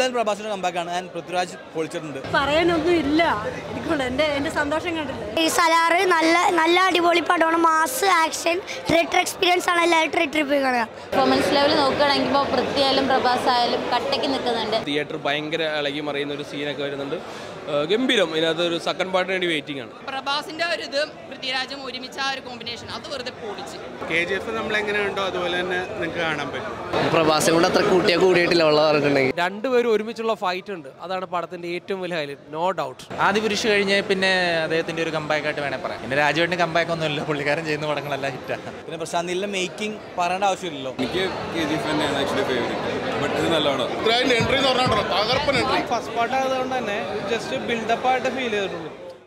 എന്തായാലും പ്രഭാസിന്റെ കമ്പാക്കാണ് ആൻഡ് പൃഥ്വിരാജ് പൊളിച്ചിട്ടുണ്ട് പറയാനൊന്നും ഇല്ല എനിക്കുണ്ട് എൻ്റെ എൻ്റെ സന്തോഷം കണ്ടില്ലേ ഈ സലാറ് നല്ല നല്ല അടിപൊളി പടമാണ് മാസ് ആക്ഷൻ തിയേറ്റർ എക്സ്പീരിയൻസ് ആണ് എല്ലാവരും തിയേറ്ററിൽ പോയി കാണുക പെർഫോമൻസ് ലെവൽ നോക്കുകയാണെങ്കിൽ ഇപ്പോൾ പൃഥ്വിയായാലും പ്രഭാസ് ആയാലും കട്ടയ്ക്ക് നിൽക്കുന്നുണ്ട് തിയേറ്റർ ഭയങ്കര ഇളകി മറിയുന്ന ഒരു സീനൊക്കെ വരുന്നുണ്ട് ആ, ഗംഭീരം ഇതിനകത്ത് ഒരു സെക്കൻഡ് പാർട്ടിന് വേണ്ടി വെയിറ്റിംഗ് ആണ് പ്രഭാസിന്റെ ഒരു ഇത് പൃഥ്വിരാജും ഒരുമിച്ച ആ ഒരു കോമ്പിനേഷൻ അത് വെറുതെ പൊളിച്ച് കെ ജി എഫ് നമ്മളെങ്ങനെയുണ്ടോ അതുപോലെ തന്നെ നിങ്ങൾക്ക് കാണാൻ പറ്റും പ്രഭാസം കൊണ്ട് അത്ര കൂട്ടിയാ കൂടിയിട്ടില്ല ഉള്ള പറഞ്ഞിട്ടുണ്ടെങ്കിൽ രണ്ടുപേരും ഒരുമിച്ചുള്ള ഫൈറ്റ് ഉണ്ട് അതാണ് പടത്തിന്റെ ഏറ്റവും വലിയ ഹൈലൈറ്റ് നോ ഡൗട്ട് ആദിപുരുഷ് കഴിഞ്ഞ് പിന്നെ അദ്ദേഹത്തിന്റെ ഒരു കമ്പാക്ക് ആയിട്ട് വേണേ പറയാം പിന്നെ രാജുവേട്ടിന് കമ്പാക്ക് ഒന്നും ഇല്ല പുള്ളിക്കാരൻ ചെയ്യുന്ന പടങ്ങളെല്ലാം ഹിറ്റാണ് പിന്നെ പ്രശാന്ത് നീലിന്റെ മേക്കിംഗ് പറയേണ്ട ആവശ്യമില്ലല്ലോ എനിക്ക് കെ ജി എഫ് തന്നെയാണ് ആക്ച്വലി ഫേവറേറ്റ് ബട്ട് ഇത് നല്ലോണം എൻട്രി എന്ന് പറഞ്ഞാൽ തകർപ്പൻ എൻട്രി ഫസ്റ്റ് പാർട്ട് ആയതുകൊണ്ട് തന്നെ ജസ്റ്റ് ബിൽഡപ്പ് ആയിട്ട് ഫീൽ ചെയ്തിട്ടുള്ളൂ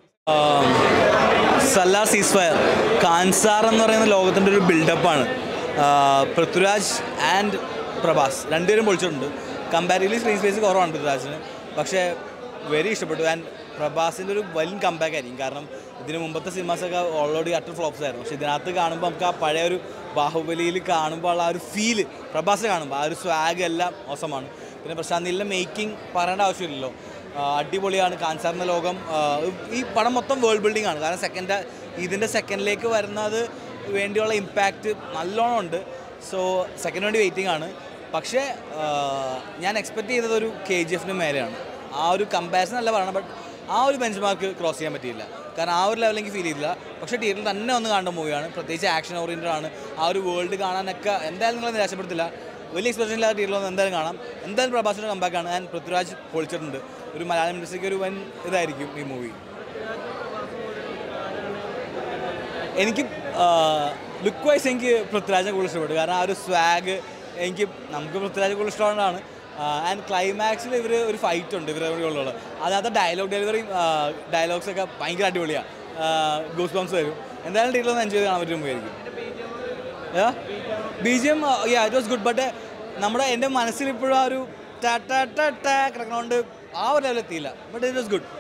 സല്ലാർ സീസ്ഫയർ കാൻസാർ എന്ന് പറയുന്ന ലോകത്തിൻ്റെ ഒരു ബിൽഡപ്പാണ് പൃഥ്വിരാജ് ആൻഡ് പ്രഭാസ് രണ്ടുപേരും പൊളിച്ചിട്ടുണ്ട് കമ്പാരിറ്റീവ്ലി സ്ക്രീൻ സ്പേസ് കുറവാണ് പൃഥ്വിരാജിന് പക്ഷേ വെരി ഇഷ്ടപ്പെട്ടു ആൻഡ് പ്രഭാസിൻ്റെ ഒരു വലിയ കമ്പാക്ക് ആയിരിക്കും കാരണം ഇതിന് മുമ്പത്തെ സിനിമാസൊക്കെ ഓൾറെഡി അട്ടർ ഫ്ലോപ്സ് ആയിരുന്നു പക്ഷേ ഇതിനകത്ത് കാണുമ്പോൾ നമുക്ക് ആ പഴയ ഒരു ബാഹുബലിയിൽ കാണുമ്പോൾ ആ ഒരു ഫീല് പ്രഭാസ് കാണുമ്പോൾ ആ ഒരു സ്വാഗ് എല്ലാം മോശമാണ് പിന്നെ പ്രശാന്ത് നീലിൻ്റെ മേക്കിംഗ് പറയേണ്ട ആവശ്യമില്ലല്ലോ ആ, അടിപൊളിയാണ് കാൻസാറിൻ്റെ ലോകം ആ, ഈ പടം മൊത്തം വേൾഡ് ബിൽഡിംഗ് ആണ് കാരണം സെക്കൻഡ് ഇതിൻ്റെ സെക്കൻഡിലേക്ക് വരുന്നത് വേണ്ടിയുള്ള ഇമ്പാക്റ്റ് നല്ലോണം ഉണ്ട് സോ സെക്കൻഡ് വേണ്ടി വെയിറ്റിംഗ് ആണ് പക്ഷേ ആ, ഞാൻ എക്സ്പെക്ട് ചെയ്തത് ഒരു കെ ജി എഫിന് മേലെയാണ് ആ ഒരു കമ്പാരിസൺ അല്ല പറയണം ബട്ട് ആ ഒരു ബെഞ്ച് മാർക്ക് ക്രോസ് ചെയ്യാൻ പറ്റിയില്ല കാരണം ആ ഒരു ലെവൽ എനിക്ക് ഫീൽ ചെയ്തില്ല പക്ഷേ തിയേറ്ററിൽ തന്നെ ഒന്ന് കാണേണ്ട മൂവിയാണ് പ്രത്യേകിച്ച് ആക്ഷൻ ഓറിയൻറ്റഡ് ആണ് ആ ഒരു വേൾഡ് കാണാനൊക്കെ എന്തായാലും നിങ്ങളെ നിരാശപ്പെടുത്തില്ല വലിയ എക്സ്പെക്ടേഷൻ ഇല്ലാത്ത തിയേറ്ററിൽ ഒന്ന് എന്തായാലും കാണാം എന്തായാലും പ്രഭാസിൻ്റെ കമ്പാക്കാണ് ആൻഡ് പൃഥ്വിരാജ് പൊളിച്ചിട്ടുണ്ട് ഒരു മലയാളം ഇൻഡസ്ട്രിക്ക് ഒരു വൻ ഇതായിരിക്കും ഈ മൂവി എനിക്ക് ലുക്ക് വൈസ് എനിക്ക് പൃഥ്വിരാജിനെ കൂടുതൽ ഇഷ്ടപ്പെട്ടു കാരണം ആ ഒരു സ്വാഗ് എനിക്ക് നമുക്ക് പൃഥ്വിരാജ് കൂടുതൽ ഇഷ്ടമുള്ളതാണ് ആൻഡ് ക്ലൈമാക്സിൽ ഇവർ ഒരു ഫൈറ്റ് ഉണ്ട് ഇവരെ കൂടെയുള്ളത് അതിനകത്ത് ഡയലോഗ് ഡെലിവറിയും ഡയലോഗ്സ് ഒക്കെ ഭയങ്കര അടിപൊളിയാണ് ഗൂസ് ബംസ് വരും എന്തായാലും ടീച്ചർ ഒന്ന് എൻജോയ് ചെയ്ത് കാണാൻ പറ്റും ആയിരിക്കും B G M yeah it was good but നമ്മുടെ എൻ്റെ മനസ്സിൽ ഇപ്പോഴും ആ ഒരു ടാ ടാ ടാ ടാ കിടക്കണോണ്ട് ആ ഒരു ലെവൽ എത്തിയില്ല but it was good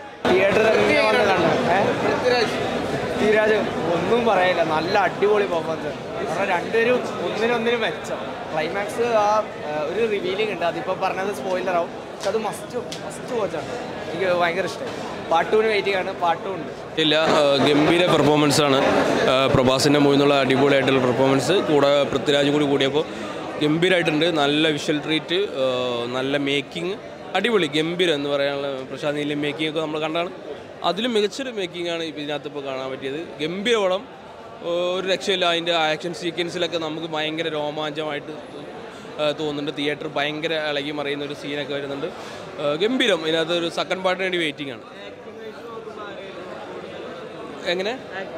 Prithviraj ഒന്നും പറയില്ല നല്ല അടിപൊളി പെർഫോമൻസ് കാരണം രണ്ടുപേരും ഒന്നിനൊന്നിനും മെച്ചം ക്ലൈമാക്സ് ആ ആ, ഒരു റിവീലിംഗ് ഉണ്ട് അതിപ്പോൾ പറഞ്ഞത് സ്പോയിലർ ആവും പക്ഷെ അത് മസ്റ്റ് മസ്റ്റ് വാച്ചാണ് എനിക്ക് ഭയങ്കര ഇഷ്ടമായി പാട്ടുവിന് വെയിറ്റിംഗ് ആണ് പാട്ടും ഉണ്ട് ഇല്ല ആ, ഗംഭീര പെർഫോമൻസ് ആണ് ആ, പ്രഭാസിൻ്റെ മൂവിൽ നിന്നുള്ള അടിപൊളിയായിട്ടുള്ള പെർഫോമൻസ് കൂടെ പൃഥ്വിരാജും കൂടി കൂടിയപ്പോൾ ഗംഭീരമായിട്ടുണ്ട് നല്ല വിഷ്വൽ ട്രീറ്റ് നല്ല മേക്കിംഗ് അടിപൊളി ഗംഭീരം എന്ന് പറയാനുള്ള പ്രശാന്ത് നീലിൻ്റെ മേക്കിംഗ് ഒക്കെ നമ്മൾ കണ്ടാണ് അതിലും മികച്ചൊരു മേക്കിംഗ് ആണ് ഇപ്പം ഇതിനകത്ത് ഇപ്പോൾ കാണാൻ പറ്റിയത് ഗംഭീര പടം ഒരു രക്ഷയില്ല അതിൻ്റെ ആക്ഷൻ സീക്വൻസിലൊക്കെ നമുക്ക് ഭയങ്കര രോമാഞ്ചമായിട്ട് ആ, തോന്നുന്നുണ്ട് തിയേറ്റർ ഭയങ്കര ഇളകി മറിയുന്ന ഒരു സീനൊക്കെ വരുന്നുണ്ട് ആ, ഗംഭീരം ഇതിനകത്ത് ഒരു സെക്കൻഡ് പാർട്ടിന് വേണ്ടി വെയിറ്റിംഗ് ആണ് എങ്ങനെ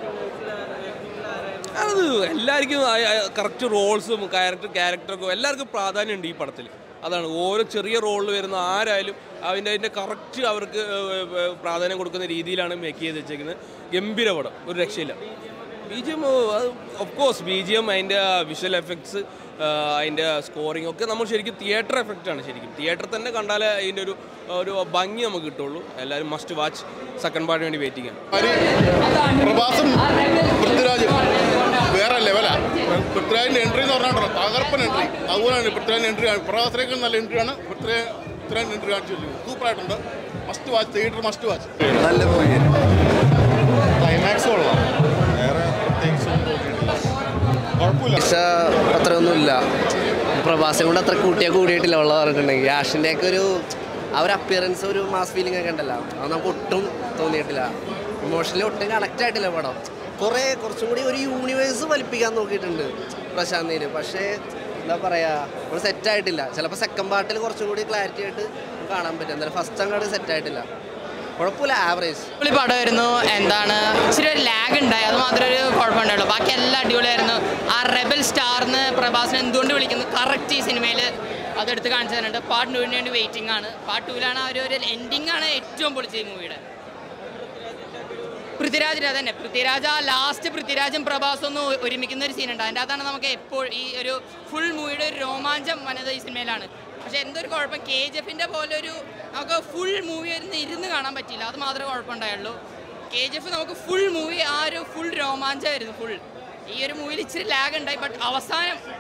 അത് എല്ലാവർക്കും കറക്റ്റ് റോൾസും ക്യാരക്ടർ ക്യാരക്ടറൊക്കെ എല്ലാവർക്കും പ്രാധാന്യമുണ്ട് ഈ പടത്തിൽ അതാണ് ഓരോ ചെറിയ റോളിൽ വരുന്ന ആരായാലും അതിൻ്റെ അതിൻ്റെ കറക്റ്റ് അവർക്ക് ഏഹ്, ഏഹ്, പ്രാധാന്യം കൊടുക്കുന്ന രീതിയിലാണ് മേക്ക് ചെയ്ത് വെച്ചേക്കുന്നത് ഗംഭീര പടം ഒരു രക്ഷയില്ല B G M of course B G M അതിൻ്റെ വിഷ്വൽ എഫക്ട്സ് അതിൻ്റെ സ്കോറിംഗ് ഒക്കെ നമ്മൾ ശരിക്കും തിയേറ്റർ എഫക്റ്റാണ് ശരിക്കും തിയേറ്ററിൽ തന്നെ കണ്ടാലേ അതിൻ്റെ ഒരു ഒരു ഭംഗി നമുക്ക് കിട്ടുള്ളൂ എല്ലാവരും മസ്റ്റ് വാച്ച് സെക്കൻഡ് പാർട്ടിന് വേണ്ടി വെയിറ്റിംഗ് ആണ് പ്രഭാസും പൃഥ്വിരാജ് വേറെ ലെവലാ പൃഥ്വിരാജിന്റെ എൻട്രി എന്ന് പറഞ്ഞാൽ തകർപ്പൻ എൻട്രി അതുപോലെയാണ് പൃഥ്വിരാജിന്റെ എൻട്രി പൃഥ്വിരാജിനേക്കാൾ നല്ല എൻട്രിയാണ് പൃഥ്വിരാജ് പൃഥ്വിരാജിന്റെ എൻട്രി കാണിച്ചിട്ടുണ്ട് സൂപ്പറായിട്ടുണ്ട് must watch theatre must watch നല്ല മൂവി ക്ലൈമാക്സ് കൊള്ളാം വേറെ പ്രത്യേകിച്ച് ഒന്നും തോന്നിയിട്ടില്ല കുഴപ്പമില്ല പക്ഷേ അത്രയൊന്നുമില്ല പ്രഭാസം കൊണ്ട് അത്ര കൂട്ടിയാ കൂടിയിട്ടില്ല ഉള്ള പറഞ്ഞിട്ടുണ്ടെങ്കിൽ ആഷിൻ്റെ ഒക്കെ ഒരു ആ ഒരു അപ്പിയറൻസ് ഒരു മാസ് ഫീലിംഗ് ഒക്കെ ഉണ്ടല്ലോ അത് നമുക്ക് ഒട്ടും തോന്നിയിട്ടില്ല ഇമോഷണലി ഒട്ടും കണക്റ്റ് ആയിട്ടില്ല പടം കുറേ കുറച്ചും കൂടി ഒരു യൂണിവേഴ്സ് വലിപ്പിക്കാൻ നോക്കിയിട്ടുണ്ട് പ്രശാന്ത് നീല് പക്ഷേ എന്താ പറയുക നമ്മൾ സെറ്റ് ആയിട്ടില്ല ചിലപ്പോൾ സെക്കൻഡ് പാർട്ടിൽ കുറച്ചും കൂടി ക്ലാരിറ്റി ആയിട്ട് നമുക്ക് കാണാൻ പറ്റും എന്തായാലും ഫസ്റ്റ് അങ്ങോട്ട് സെറ്റ് ആയിട്ടില്ല കുഴപ്പമില്ല ആവറേജ് അടിപൊളി പടമായിരുന്നു എന്താണ് ഇച്ചിരി ഒരു ലാഗ് ഉണ്ടായി അത് മാത്രമേ ഒരു കുഴപ്പമുണ്ടായുള്ളൂ ബാക്കി എല്ലാം അടിപൊളിയായിരുന്നു ആ റെബൽ സ്റ്റാറിന് പ്രഭാസിനെ എന്തുകൊണ്ട് വിളിക്കുന്നു കറക്റ്റ് ഈ സിനിമയിൽ അതെടുത്ത് കാണിച്ചു തരുന്നുണ്ട് പാർട്ട് ടുവിന് വേണ്ടി വെയിറ്റിംഗ് ആണ് പാർട്ട് ടൂവിലാണ് ആ ഒരു ഒരു എൻഡിങ് ആണ് ഏറ്റവും പൊളിച്ച ഈ മൂവിയുടെ പൃഥ്വിരാജിന് അതന്നെ പൃഥ്വിരാജ് ആ ലാസ്റ്റ് പൃഥ്വിരാജും പ്രഭാസും ഒന്ന് ഒ- ഒരുമിക്കുന്ന ഒരു സീനുണ്ട് അതിൻ്റെ അകത്താണ് നമുക്ക് എപ്പോൾ ഈ ഒരു ഫുൾ മൂവിയുടെ ഒരു രോമാഞ്ചം വന്നത് ഈ സിനിമയിലാണ് പക്ഷേ എന്തൊരു കുഴപ്പം കെ ജി എഫിൻ്റെ പോലെ ഒരു നമുക്ക് ഫുൾ മൂവി ഇരുന്ന് ഇരുന്ന് കാണാൻ പറ്റിയില്ല അത് മാത്രമേ കുഴപ്പമുണ്ടായുള്ളൂ കെ ജി എഫ് നമുക്ക് ഫുൾ മൂവി ആ ഒരു ഫുൾ രോമാഞ്ചമായിരുന്നു ഫുൾ ഈ ഒരു മൂവിയിൽ ഇച്ചിരി ലാഗ് ഉണ്ടായി ബട്ട് അവസാനം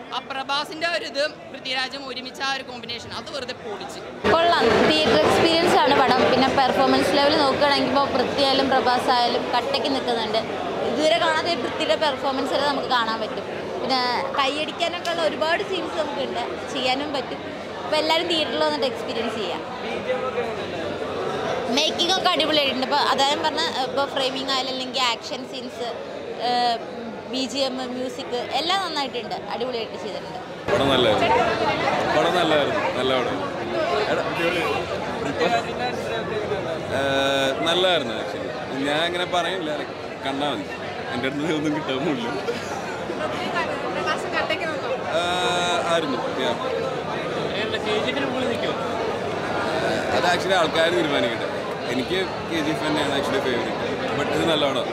ആ പ്രഭാസിന്റെ ഒരു ഇത് പൃഥ്വിരാജും ഒരുമിച്ച് ആ ഒരു കോമ്പിനേഷൻ അത് വെറുതെ പൊളിച്ച് കൊള്ളാം തിയേറ്റർ എക്സ്പീരിയൻസ് ആണ് പടം പിന്നെ പെർഫോമൻസ് ലെവൽ നോക്കുകയാണെങ്കിൽ ഇപ്പോൾ പൃഥ്വിയായാലും പ്രഭാസ് ആയാലും കട്ടയ്ക്ക് നിൽക്കുന്നുണ്ട് ഇതുവരെ കാണാത്ത ഈ പൃഥ്വിയുടെ പെർഫോമൻസ് വരെ നമുക്ക് കാണാൻ പറ്റും പിന്നെ കൈയടിക്കാനൊക്കെ ഉള്ള ഒരുപാട് സീൻസ് നമുക്കുണ്ട് ചെയ്യാനും പറ്റും അപ്പോൾ എല്ലാവരും തിയേറ്ററിൽ വന്നിട്ട് എക്സ്പീരിയൻസ് ചെയ്യാം മേക്കിംഗ് ഒക്കെ അടിപൊളിയായിട്ടുണ്ട് ഇപ്പോൾ അതായത് പറഞ്ഞ ഇപ്പോൾ ഫ്രെയിമിംഗ് ആയാലും അല്ലെങ്കിൽ action scenes B G M music എല്ലാം നന്നായിട്ടുണ്ട് അടിപൊളിയായിട്ട് ചെയ്തിട്ടുണ്ട് പടം നല്ലായിരുന്നു പടം നല്ലായിരുന്നു നല്ല പടം എടാ, ഏഹ്, നല്ലതായിരുന്നു ആക്ച്വലി ഞാൻ അങ്ങനെ പറയില്ല കണ്ടാൽ മതി എൻ്റെ അടുത്ത് ഒന്നും കിട്ടാമില്ല ആയിരുന്നു yeah. അത് ആക്ച്വലി ആൾക്കാർ തീരുമാനിക്കട്ടെ എനിക്ക് കെ ജി എഫ് തന്നെയാണ് ആക്ച്വലി ഫേവറേറ്റ് ബട്ട് ഇത് നല്ല പടം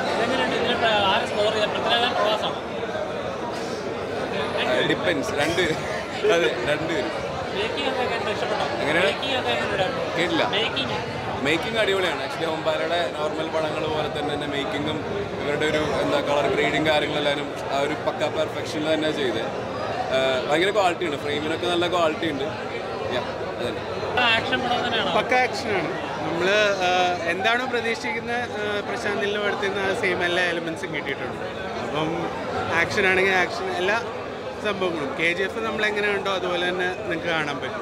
ഡിപ്പെൻസ് രണ്ടുപേരും അതെ രണ്ടുപേരും എങ്ങനെയാണ് കേട്ടില്ല മേക്കിംഗ് അടിപൊളിയാണ് ആക്ച്വലി ഹോംബാലയുടെ നോർമൽ പടങ്ങൾ പോലെ തന്നെ തന്നെ മേക്കിങ്ങും ഇവരുടെ ഒരു എന്താ കളർ ഗ്രേഡിങ് കാര്യങ്ങളെല്ലാവരും ആ ഒരു പക്ക പെർഫെക്ഷനിൽ തന്നെ ചെയ്ത് ഭയങ്കര ക്വാളിറ്റി ഉണ്ട് ഫ്രെയിമിനൊക്കെ നല്ല ക്വാളിറ്റി ഉണ്ട് Yeah, അതന്നെ പക്ക ആക്ഷനാണ് നമ്മൾ എന്താണോ പ്രതീക്ഷിക്കുന്ന പ്രശാന്തിൽ അടുത്തുനിന്ന് ആ സെയിം എല്ലാ എലിമെൻസും കിട്ടിയിട്ടുണ്ട് അപ്പം ആക്ഷൻ ആണെങ്കിൽ ആക്ഷൻ എല്ലാ സംഭവങ്ങളും കെ ജി എഫ് നമ്മൾ എങ്ങനെ ഉണ്ടോ അതുപോലെ തന്നെ നിങ്ങൾക്ക് കാണാൻ പറ്റും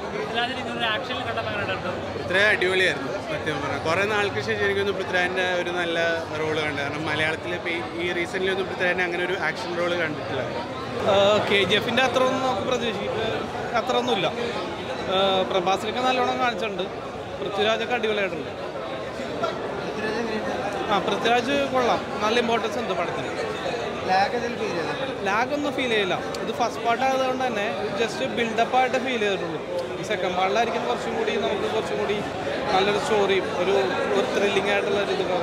പൃഥ്വിരാജ് അടിപൊളിയായിരുന്നു സത്യം പറഞ്ഞാൽ കുറേ നാൾക്ക് ശേഷം എനിക്കൊന്ന് പൃഥ്വിരാജിൻ്റെ ഒരു നല്ല റോള് കണ്ടു കാരണം മലയാളത്തിൽ ഇപ്പോൾ ഈ റീസെൻ്റ്ലി ഒന്നും പൃഥ്വിരാജിനെ അങ്ങനെ ഒരു ആക്ഷൻ റോള് കണ്ടിട്ടില്ല കെ ജി എഫിൻ്റെ അത്ര ഒന്നും നമുക്ക് പ്രതീക്ഷിക്ക അത്ര ഒന്നുമില്ല പ്രഭാസിലൊക്കെ നല്ലോണം കാണിച്ചിട്ടുണ്ട് പൃഥ്വിരാജൊക്കെ അടിപൊളിയായിട്ടുണ്ട് ആ പൃഥ്വിരാജ് കൊള്ളാം നല്ല ഇമ്പോർട്ടൻസ് ഉണ്ട് പടത്തിന് ലാഗ് ഒന്നും ഫീൽ ചെയ്യില്ല ഇത് ഫസ്റ്റ് പാർട്ട് ആയതുകൊണ്ട് തന്നെ ജസ്റ്റ് ബിൽഡപ്പ് ആയിട്ട് ഫീൽ ചെയ്തിട്ടുള്ളൂ ഈ സെക്കൻഡ് പാർട്ടിലായിരിക്കും കുറച്ചും കൂടി നമുക്ക് കുറച്ചും കൂടി നല്ലൊരു സ്റ്റോറിയും ഒരു ഒരു ത്രില്ലിംഗ് ആയിട്ടുള്ള ഒരു ഇത്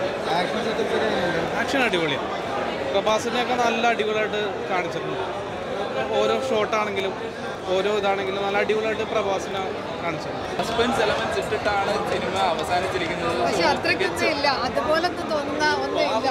ആക്ഷൻ അടിപൊളിയാണ് പ്രഭാസിനെയൊക്കെ നല്ല അടിപൊളിയായിട്ട് കാണിച്ചിട്ടുണ്ട് ഓരോ ഷോട്ടാണെങ്കിലും ഓരോ ഇതാണെങ്കിലും നല്ല അടിപൊളിയായിട്ട് പ്രഭാസിനെ കാണിച്ചിട്ടുണ്ട് സസ്പെൻസ് എലമെന്റ്സ് ഇട്ടിട്ടാണ് സിനിമ അവസാനിച്ചിരിക്കുന്നത് പക്ഷെ അത്രയ്ക്കൊന്നും ഇല്ല അതുപോലത്തെ തോന്നുന്ന ഒന്നുമില്ല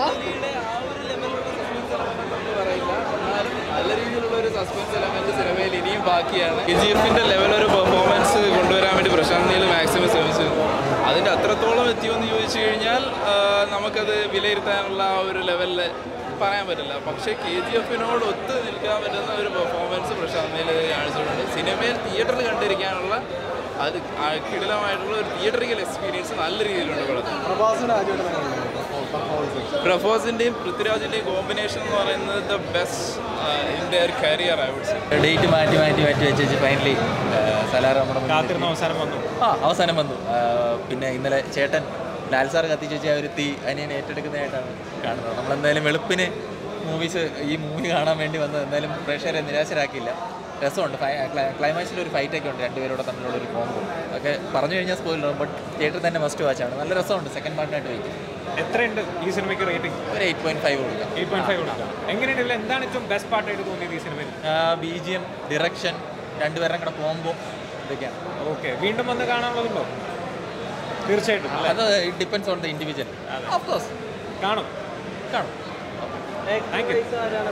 നല്ല രീതിയിലുള്ള ഒരു സസ്പെൻസ് എലമെന്റ് സിനിമയിൽ ഇനിയും ബാക്കിയാണ് കെ ജി എഫിന്റെ ലെവൽ ഒരു പെർഫോമൻസ് കൊണ്ടുവരാൻ വേണ്ടി പ്രശാന്ത് നീൽ മാക്സിമം ശ്രമിച്ചു അതിന്റെ അത്രത്തോളം എത്തിയോന്ന് ചോദിച്ചു കഴിഞ്ഞാൽ ആ, നമുക്കത് വിലയിരുത്താനുള്ള ആ ഒരു ലെവലിൽ പറയാൻ പറ്റില്ല പക്ഷേ കെ ജി എഫിനോട് ഒത്ത് നിൽക്കാൻ പറ്റുന്ന ഒരു പെർഫോമൻസ് പ്രശാന്ത് നീൽ കാണിച്ചിട്ടുണ്ട് സിനിമയിൽ തിയേറ്ററിൽ കണ്ടിരിക്കാനുള്ള അത് ആ കിടിലമായിട്ടുള്ള ഒരു തിയേറ്ററിക്കൽ എക്സ്പീരിയൻസ് നല്ല രീതിയിലുണ്ട് പടത്തിൽ പ്രഫോസിന്റെയും പൃഥ്വിരാജിന്റെയും കോമ്പിനേഷൻ എന്ന് പറയുന്നത് the best in their career I would say date മാറ്റി മാറ്റി മാറ്റി വെച്ച് വെച്ച് ഫൈനലി സലാർ നമ്മുടെ മുന്നിൽ കാത്തിരുന്ന അവസാനം വന്നു ആ അവസാനം വന്നു ആ, പിന്നെ ഇന്നലെ ചേട്ടൻ ലാൽ സാർ കത്തിച്ച് വെച്ച ആ ഒരു തീ അനിയനെ ഏറ്റെടുക്കുന്നതായിട്ടാണ് കാണുന്നത് നമ്മളെന്തായാലും വെളുപ്പിന് മൂവീസ് ഈ മൂവി കാണാൻ വേണ്ടി വന്നത് എന്തായാലും പ്രേക്ഷകരെ നിരാശരാക്കിയില്ല രസമുണ്ട് ക്ലൈമാക്സിൽ ഒരു ഫൈറ്റ് ഒക്കെ ഉണ്ട് രണ്ടുപേരോടെ തമ്മിലുള്ള ഒരു കോമ്പോ ഒക്കെ പറഞ്ഞു കഴിഞ്ഞാൽ സ്പോയിലർ ബട്ട് തിയേറ്ററിൽ തന്നെ മസ്റ്റ് വാച്ചാണ് നല്ല രസമുണ്ട് സെക്കൻഡ് പാർട്ടിനായിട്ട് വയ്ക്കും എത്രയുണ്ട് ഈ സിനിമയ്ക്ക് റേറ്റിംഗ് ഒരു എയ്റ്റ് പോയിന്റ് ഫൈവ് കൊടുക്കാം എയ്റ്റ് പോയിന്റ് ഫൈവ് കൊടുക്കാം എങ്ങനെയുണ്ട് ഇതിൽ എന്താണ് ഏറ്റവും ബെസ്റ്റ് പാർട്ടായിട്ട് തോന്നിയത് ഈ സിനിമയിൽ ബി ജി എം ഡിറക്ഷൻ രണ്ടുപേരും കൂടെ കോമ്പോ ഇതൊക്കെയാണ് ഓക്കെ വീണ്ടും വന്ന് കാണാനുള്ളതുണ്ടോ തീർച്ചയായിട്ടും അല്ലേ? അത് it depends on the individual of course കാണും കാണും thank you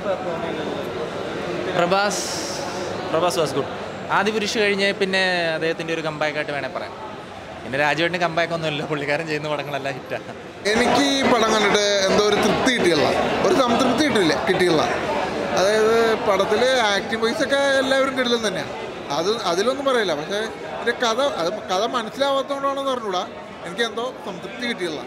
Prabhas Prabhas was good ആദ്യ പുരുഷ കഴിഞ്ഞ് പിന്നെ അദ്ദേഹത്തിൻ്റെ ഒരു comeback ആയിട്ട് വേണേൽ പറയാം പിന്നെ രാജുവേട്ടിന് കമ്പാക്ക് ഒന്നുമില്ല പുള്ളിക്കാരൻ ചെയ്യുന്ന പടങ്ങളെല്ലാം ഹിറ്റാണ് എനിക്ക് ഈ പടം കണ്ടിട്ട് എന്തോ ഒരു തൃപ്തി കിട്ടിയില്ല ഒരു സംതൃപ്തി കിട്ടില്ല കിട്ടിയില്ല അതായത് പടത്തിൽ ആക്ടിങ് വൈസ് ഒക്കെ എല്ലാവരും കിടിലം തന്നെയാണ് അത് അതിലൊന്നും പറയില്ല പക്ഷേ ഇതിൻ്റെ കഥ അത് കഥ മനസ്സിലാവാത്തതുകൊണ്ടാണെന്ന് പറഞ്ഞുകൂടാ എനിക്ക് എന്തോ സംതൃപ്തി കിട്ടിയില്ല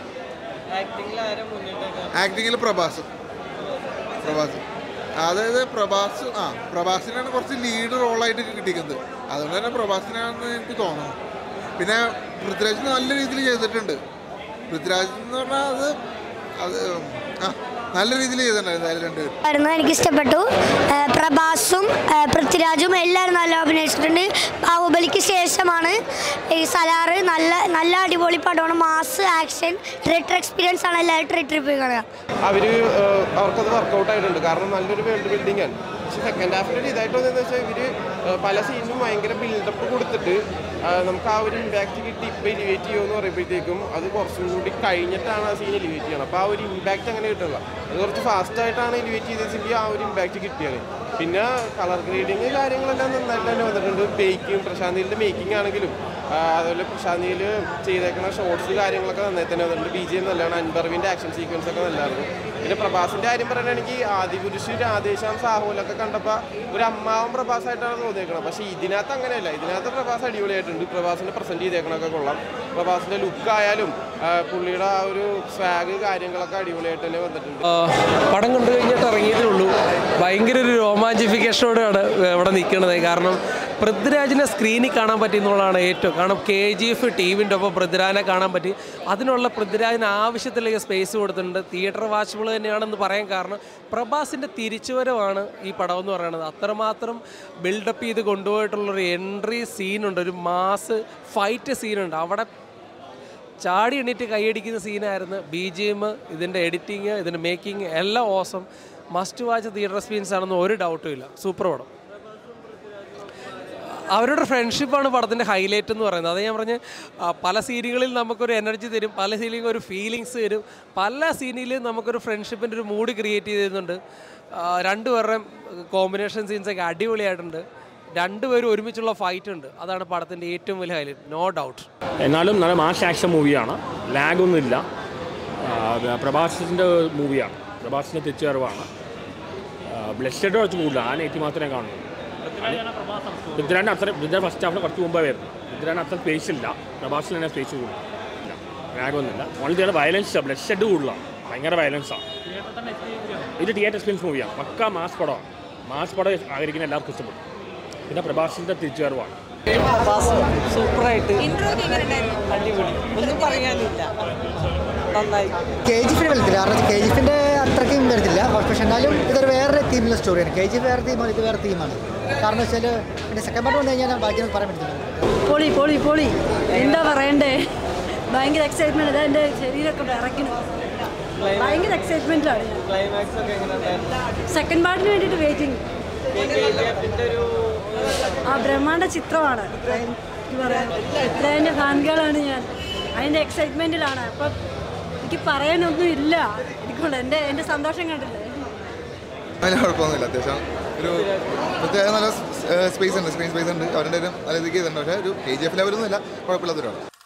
ആക്ടിങ്ങിൽ പ്രഭാസ് പ്രഭാസ് അതായത് പ്രഭാസ് ആ പ്രഭാസിനാണ് കുറച്ച് ലീഡ് റോളായിട്ട് കിട്ടിക്കുന്നത് അതുകൊണ്ട് തന്നെ പ്രഭാസിനാണെന്ന് എനിക്ക് തോന്നുന്നു പിന്നെ പൃഥ്വിരാജ് നല്ല രീതിയിൽ ചെയ്തിട്ടുണ്ട് പൃഥ്വിരാജ് എന്ന് പറഞ്ഞാൽ അത് അത് ആ നല്ല രീതിയിൽ ചെയ്തിട്ടുണ്ട് എന്തായാലും രണ്ടുപേരും ആയിരുന്നു എനിക്ക് ഇഷ്ടപ്പെട്ടു ഏഹ് പ്രഭാസും ഏഹ് പൃഥ്വിരാജും എല്ലാവരും നല്ല അഭിനയിച്ചിട്ടുണ്ട് ബാഹുബലിക്ക് ശേഷമാണ് ഈ സലാറ് നല്ല നല്ല അടിപൊളി പടമാണ് മാസ് ആക്ഷൻ തിയേറ്റർ എക്സ്പീരിയൻസ് ആണ് എല്ലാവരും തിയേറ്ററിൽ പോയി കാണുക അവർ അവർക്കത് വർക്കൗട്ട് ആയിട്ടുണ്ട് കാരണം നല്ലൊരു വേൾഡ് ബിൽഡിംഗ് ആണ് പക്ഷെ സെക്കൻഡ് ഹാഫിൽ ഒരു ഇതായിട്ട് വന്നതെന്ന് വെച്ചാൽ ഇവർ പല സീനിലും ഭയങ്കര ബിൽഡപ്പ് കൊടുത്തിട്ട് ആ, നമുക്ക് ആ ഒരു ഇമ്പാക്റ്റ് കിട്ടി ഇപ്പോൾ എലിവേറ്റ് ചെയ്യുമെന്ന് പറയുമ്പോഴത്തേക്കും അത് കുറച്ചും കൂടി കഴിഞ്ഞിട്ടാണ് ആ സീൻ എലിവേറ്റ് ചെയ്യണം അപ്പോൾ ആ ഒരു ഇമ്പാക്റ്റ് അങ്ങനെ കിട്ടില്ല അത് കുറച്ച് ഫാസ്റ്റ് ആയിട്ടാണ് എലിവേറ്റ് ചെയ്തെങ്കിൽ ആ ഒരു ഇമ്പാക്റ്റ് കിട്ടിയത് പിന്നെ കളർ ഗ്രേഡിങ് കാര്യങ്ങളെല്ലാം നന്നായിട്ട് തന്നെ വന്നിട്ടുണ്ട് മേക്കിംഗ് പ്രശാന്തിൻ്റെ മേക്കിംഗ് ആണെങ്കിലും ആ, അതുപോലെ പ്രശാന്തിയിൽ ചെയ്തേക്കുന്ന ഷോർട്സ് കാര്യങ്ങളൊക്കെ നന്നായി തന്നെ വന്നിട്ടുണ്ട് ബി ജി എം നല്ലതാണ് അൻബർവിൻ്റെ ആക്ഷൻ സീക്വൻസ് ഒക്കെ നല്ലതായിരുന്നു പിന്നെ പ്രഭാസിൻ്റെ കാര്യം പറയുകയാണെങ്കിൽ ആദിപുരുഷ് രാധേശ്യാം സാഹുലൊക്കെ കണ്ടപ്പോൾ ഒരു അമ്മാവൻ പ്രഭാസമായിട്ടാണ് തോന്നിയേക്കുന്നത് പക്ഷേ ഇതിനകത്ത് അങ്ങനെയല്ല ഇതിനകത്ത് പ്രഭാസ് അടിപൊളിയായിട്ടുണ്ട് പ്രഭാസിനെ പ്രസൻറ്റ് ചെയ്തേക്കണൊക്കെ കൊള്ളാം പ്രഭാസിൻ്റെ ലുക്ക് ആയാലും ആ, പുള്ളിയുടെ ആ ഒരു സ്വാഗ് കാര്യങ്ങളൊക്കെ അടിപൊളിയായിട്ട് തന്നെ വന്നിട്ടുണ്ട് പടം കണ്ടു കഴിഞ്ഞിട്ട് ഇറങ്ങിയതേ ഉള്ളൂ ഭയങ്കര ഒരു രോമാഞ്ചിഫിക്കേഷനോടെയാണ് ഇവിടെ നിൽക്കുന്നത് കാരണം പൃഥ്വിരാജിനെ സ്ക്രീനിൽ കാണാൻ പറ്റി എന്നുള്ളതാണ് ഏറ്റവും കാരണം കെ ജി എഫ് ടീമിൻ്റെ ഒപ്പം പൃഥ്വിരാജിനെ കാണാൻ പറ്റി അതിനുള്ള പൃഥ്വിരാജിന് ആവശ്യത്തിലേക്ക് സ്പേസ് കൊടുത്തിട്ടുണ്ട് തിയേറ്റർ വാച്ചബിൾ തന്നെയാണെന്ന് പറയാൻ കാരണം പ്രഭാസിൻ്റെ തിരിച്ചുവരവാണ് ഈ പടം എന്ന് പറയുന്നത് അത്രമാത്രം ബിൽഡപ്പ് ചെയ്ത് കൊണ്ടുപോയിട്ടുള്ളൊരു എൻട്രി സീനുണ്ട് ഒരു മാസ് ഫൈറ്റ് സീനുണ്ട് അവിടെ ചാടി എണീറ്റ് കൈയടിക്കുന്ന സീനായിരുന്നു ബി ജി എം ഇതിൻ്റെ എഡിറ്റിങ് ഇതിൻ്റെ മേക്കിംഗ് എല്ലാം awesome must watch theatre experience ആണെന്ന് ഒരു ഡൗട്ടും ഇല്ല സൂപ്പർ പടം അവരുടെ ഫ്രണ്ട്ഷിപ്പാണ് പടത്തിൻ്റെ ഹൈലൈറ്റ് എന്ന് പറയുന്നത് അത് ഞാൻ പറഞ്ഞ് ആ, പല സീനുകളിൽ നമുക്കൊരു എനർജി തരും പല സീനിൽ ഒരു ഫീലിങ്സ് തരും പല സീനിലും നമുക്കൊരു ഫ്രണ്ട്ഷിപ്പിൻ്റെ ഒരു മൂഡ് ക്രിയേറ്റ് ചെയ്തിരുന്നുണ്ട് ആ, രണ്ടുപേരുടെയും കോമ്പിനേഷൻ സീൻസൊക്കെ അടിപൊളിയായിട്ടുണ്ട് രണ്ടുപേരും ഒരുമിച്ചുള്ള ഫൈറ്റ് ഉണ്ട് അതാണ് പടത്തിൻ്റെ ഏറ്റവും വലിയ ഹൈലൈറ്റ് നോ ഡൗട്ട് എന്നാലും നല്ല മാസ് ആക്ഷൻ മൂവിയാണ് ലാഗൊന്നുമില്ല പ്രഭാസിൻ്റെ മൂവിയാണ് പ്രഭാസിൻ്റെ തിരിച്ചുവരവാണ് ബ്ലഡ് വെച്ച് കൂടുതൽ ആ നെറ്റി മാത്രമേ കാണുള്ളൂ പൃഥ്വിരാജിന് അത്ര പൃഥ്വിരാജ് ഫസ്റ്റ് ഹാഫിന് കുറച്ച് മുമ്പേ വരുന്നു പൃഥ്വിരാജിന് അത്ര സ്പേസ് ഇല്ല പ്രഭാസിന് തന്നെ സ്പേസ് കൂടുതൽ ഇല്ല ലാഗൊന്നുമില്ല ഓൺലി ഇതിയുടെ വയലൻസ് ബ്ലഡ് ഷെഡ് കൂടുതലാണ് ഭയങ്കര വയലൻസാണ് ഇത് തിയേറ്റർ എക്സ്പീരിയൻസ് മൂവിയാണ് പക്ക മാസ് പടമാണ് മാസ് പടം ആഗ്രഹിക്കുന്ന എല്ലാവർക്കും ഇഷ്ടപ്പെടും പിന്നെ പ്രഭാസിൻ്റെ തിരിച്ചുവരവാണ് സൂപ്പറായിട്ട് അടിപൊളി ഒന്നും പറയാനില്ല നന്നായി കെ ജി എഫിന് വരത്തില്ല കാരണം കെ ജി എഫിൻ്റെ അത്രയ്ക്കും വരത്തില്ല പക്ഷെ എന്നാലും ഇതൊരു വേറെ തീമിലുള്ള സ്റ്റോറിയാണ് കെ ജി എഫ് വേറെ തീമാണ് ഇത് വേറെ തീമാണ് കാരണം വെച്ചാൽ പിന്നെ സെക്കൻഡ് പാർട്ട് വന്നു കഴിഞ്ഞാൽ ബാക്കി നമുക്ക് പറയാൻ പറ്റത്തില്ല പൊളി പൊളി പൊളി എന്താ പറയണ്ടേ ഭയങ്കര എക്സൈറ്റ്മെന്റ് ഇതാ എൻ്റെ ശരീരമൊക്കെ വിറയ്ക്കുന്നു ഭയങ്കര എക്സൈറ്റ്മെന്റിലാണ് ഞാൻ ക്ലൈമാക്സ് ഒക്കെ എങ്ങനെ സെക്കൻഡ് പാർട്ടിന് വേണ്ടിയിട്ട് വെയിറ്റിംഗ് ഒരു ആ ബ്രഹ്മാണ്ട ചിത്രമാണ് എനിക്ക് പറയാൻ ഇദ്ദേഹത്തിൻ്റെ ഫാൻകളാണ് ഞാൻ അതിൻ്റെ എക്സൈറ്റ്മെൻറ്റിലാണ് അപ്പം എനിക്ക് പറയാനൊന്നും ഇല്ല എനിക്കൊണ്ട് എൻ്റെ എൻ്റെ സന്തോഷം കണ്ടില്ലേ അതിന് കുഴപ്പമൊന്നുമില്ല അത്യാവശ്യം ഒരു പ്രത്യേക നല്ല സ്പേസ് ഉണ്ട് സ്ക്രീൻ സ്പേസ് ഉണ്ട് അവരുടെ ഒരു നല്ല രീതിക്ക് ചെയ്തിട്ടുണ്ട് പക്ഷേ ഒരു കെ ജി എഫ് ലെവലൊന്നുമില്ല കുഴപ്പമില്ലാത്തൊരു